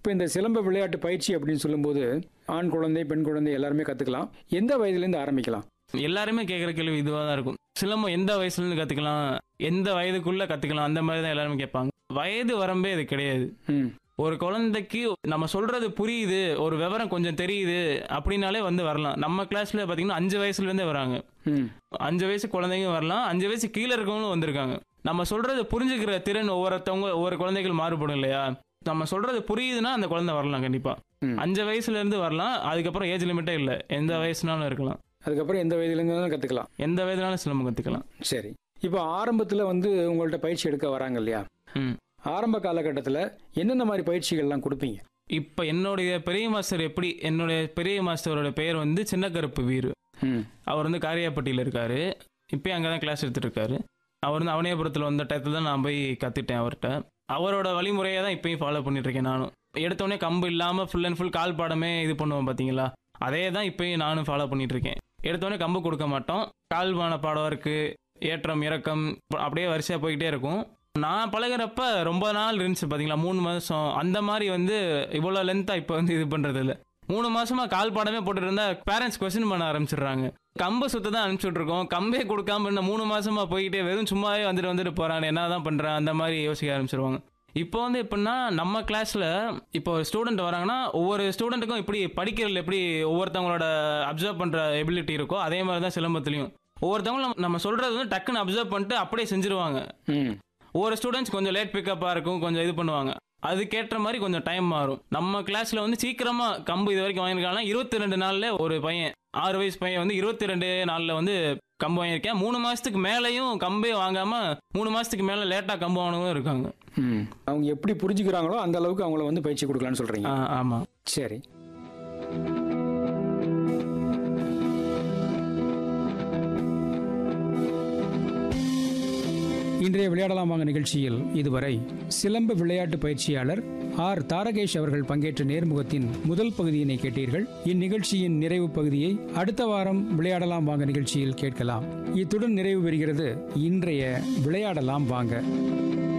இப்போ இந்த சிலம்ப விளையாட்டு பயிற்சி அப்படின்னு சொல்லும்போது ஆண் குழந்தை பெண் குழந்தை எல்லாருமே கற்றுக்கலாம் எந்த வயதுலேருந்து ஆரம்பிக்கலாம் எல்லாருமே கேட்குற கேள்வி இதுவாக தான் இருக்கும் சிலம்பம் எந்த வயசுலேருந்து கற்றுக்கலாம் எந்த வயதுக்குள்ளே கற்றுக்கலாம் அந்த மாதிரி தான் எல்லாருமே கேட்பாங்க வயது வரம்பே இது கிடையாது ம் ஒரு குழந்தைக்கு நம்ம சொல்றது புரியுது ஒரு விவரம் கொஞ்சம் தெரியுது அப்படின்னாலே வந்து வரலாம் நம்ம கிளாஸ்ல பார்த்தீங்கன்னா அஞ்சு வயசுலேருந்தே வராங்க ம் அஞ்சு வயசு குழந்தைங்க வரலாம் அஞ்சு வயசு கீழே இருக்கவங்களும் வந்திருக்காங்க நம்ம சொல்றது புரிஞ்சுக்கிற திறன் ஒவ்வொருத்தவங்க ஒவ்வொரு குழந்தைகள் மாறுபடும் இல்லையா நம்ம சொல்றது புரியுதுன்னா அந்த குழந்தை வரலாம் கண்டிப்பா ம். அஞ்சு வயசுல இருந்து வரலாம் அதுக்கப்புறம் ஏஜ் லிமிட்டே இல்லை எந்த வயசுனாலும் இருக்கலாம் அதுக்கப்புறம் எந்த வயதுலேருந்து கற்றுக்கலாம் எந்த வயதுனாலும் சிலம்பம் கற்றுக்கலாம் சரி இப்போ ஆரம்பத்தில் வந்து உங்கள்ட்ட பயிற்சி எடுக்க வராங்க இல்லையா ம் ஆரம்ப காலகட்டத்தில் என்னென்ன மாதிரி பயிற்சிகள்லாம் கொடுப்பீங்க இப்போ என்னுடைய பெரிய மாஸ்டர் எப்படி என்னுடைய பெரிய மாஸ்டரோட பெயர் வந்து சின்ன கருப்பு வீரு ம் அவர் வந்து காரியாப்பட்டியில் இருக்காரு இப்போயும் அங்கே தான் கிளாஸ் எடுத்துட்டு இருக்காரு அவர் வந்து அவனியபுரத்தில் வந்த டயத்தில் தான் நான் போய் கற்றுட்டேன் அவர்கிட்ட அவரோட வழிமுறையை தான் இப்பயும் ஃபாலோ பண்ணிட்டு இருக்கேன் நானும் எடுத்தோடனே கம்பு இல்லாமல் ஃபுல் அண்ட் ஃபுல் கால் பாடமே இது பண்ணுவோம் பார்த்தீங்களா அதே தான் இப்பயும் நானும் ஃபாலோ பண்ணிட்டு இருக்கேன் எடுத்தோடனே கம்பு கொடுக்க மாட்டோம் கால்பான பாடம் இருக்கு ஏற்றம் இறக்கம் அப்படியே வரிசையாக போய்கிட்டே இருக்கும் நான் பழகுறப்ப ரொம்ப நாள் இருந்துச்சு பார்த்தீங்களா மூணு மாதம் அந்த மாதிரி வந்து இவ்வளோ லென்த்தாக இப்போ வந்து இது பண்ணுறது இல்லை மூணு மாசமா கால் பாடமே போட்டுட்டு இருந்தா பேரண்ட்ஸ் கொஸ்டின் பண்ண ஆரம்பிச்சிடுறாங்க கம்பை சுத்த தான் அனுப்பிச்சுட்டு இருக்கோம் கம்பே கொடுக்காம இன்னும் மூணு மாசமா போய்கிட்டே வெறும் சும்மாவே வந்துட்டு வந்துட்டு போறான் என்ன தான் பண்றான் அந்த மாதிரி யோசிக்க ஆரம்பிச்சிருவாங்க இப்போ வந்து எப்படின்னா நம்ம கிளாஸ்ல இப்போ ஒரு ஸ்டூடெண்ட் வராங்கன்னா ஒவ்வொரு ஸ்டூடெண்ட்டுக்கும் இப்படி படிக்கிறதுல எப்படி ஒவ்வொருத்தவங்களோட அப்சர்வ் பண்ற எபிலிட்டி இருக்கோ அதே மாதிரி தான் சிலம்பத்துலையும் ஒவ்வொருத்தவங்களும் நம்ம சொல்றது வந்து டக்குன்னு அப்சர்வ் பண்ணிட்டு அப்படியே செஞ்சிருவாங்க ம் ஒவ்வொரு ஸ்டூடெண்ட்ஸ் கொஞ்சம் லேட் பிக்கப்பாக இருக்கும் கொஞ்சம் இது பண்ணுவாங்க அதுக்கேற்ற மாதிரி கொஞ்சம் டைம் மாறும் நம்ம கிளாஸ்ல வந்து சீக்கிரமா கம்பு இது வரைக்கும் வாங்கியிருக்காங்கன்னா இருபத்தி ரெண்டு நாள்ல ஒரு பையன் ஆறு வயசு பையன் வந்து இருபத்தி ரெண்டு நாள்ல வந்து கம்பு வாங்கியிருக்கேன் மூணு மாசத்துக்கு மேலேயும் கம்பே வாங்காம மூணு மாசத்துக்கு மேல லேட்டா கம்பு வாங்கினவங்க இருக்காங்க ம் அவங்க எப்படி புரிஞ்சுக்கிறாங்களோ அந்த அளவுக்கு அவங்கள வந்து பயிற்சி கொடுக்கலாம்னு சொல்கிறீங்க ஆ, ஆமா சரி இன்றைய விளையாடலாம் வாங்க நிகழ்ச்சியில் இதுவரை சிலம்ப விளையாட்டு பயிற்சியாளர் ஆர் தாரகேஷ் அவர்கள் பங்கேற்ற நேர்முகத்தின் முதல் பகுதியினை கேட்டீர்கள் இந்நிகழ்ச்சியின் நிறைவு பகுதியை அடுத்த வாரம் விளையாடலாம் வாங்க நிகழ்ச்சியில் கேட்கலாம் இத்துடன் நிறைவு பெறுகிறது இன்றைய விளையாடலாம் வாங்க